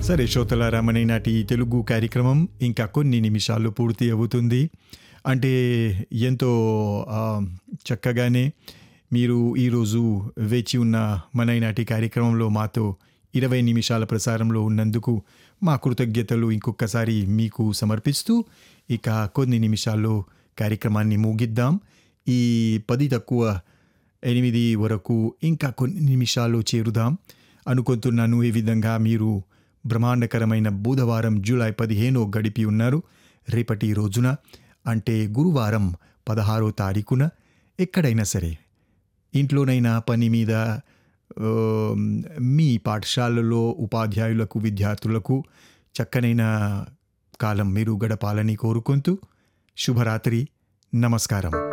సరే శ్రోతలారా మన నాటి తెలుగు కార్యక్రమం ఇంకా కొన్ని నిమిషాల్లో పూర్తి అవుతుంది అంటే ఎంతో ఆ, చక్కగానే మీరు ఈరోజు వేచి ఉన్న మన నాటి కార్యక్రమంలో మాతో ఇరవై నిమిషాల ప్రసారంలో ఉన్నందుకు మా కృతజ్ఞతలు ఇంకొకసారి మీకు సమర్పిస్తూ ఇక కొన్ని నిమిషాల్లో కార్యక్రమాన్ని ముగిద్దాం ఈ పది తక్కువ ఎనిమిది వరకు ఇంకా కొన్ని నిమిషాలు చేరుదాం అనుకుంటున్నాను ఈ విధంగా మీరు బ్రహ్మాండకరమైన బుధవారం జూలై పదిహేనో గడిపి ఉన్నారు రేపటి రోజున అంటే గురువారం పదహారో తారీఖున ఎక్కడైనా సరే ఇంట్లోనైనా పని మీద ఆ, మీ పాఠశాలలో ఉపాధ్యాయులకు విద్యార్థులకు చక్కనైన కాలం మీరు గడపాలని కోరుకుంటూ శుభరాత్రి నమస్కారం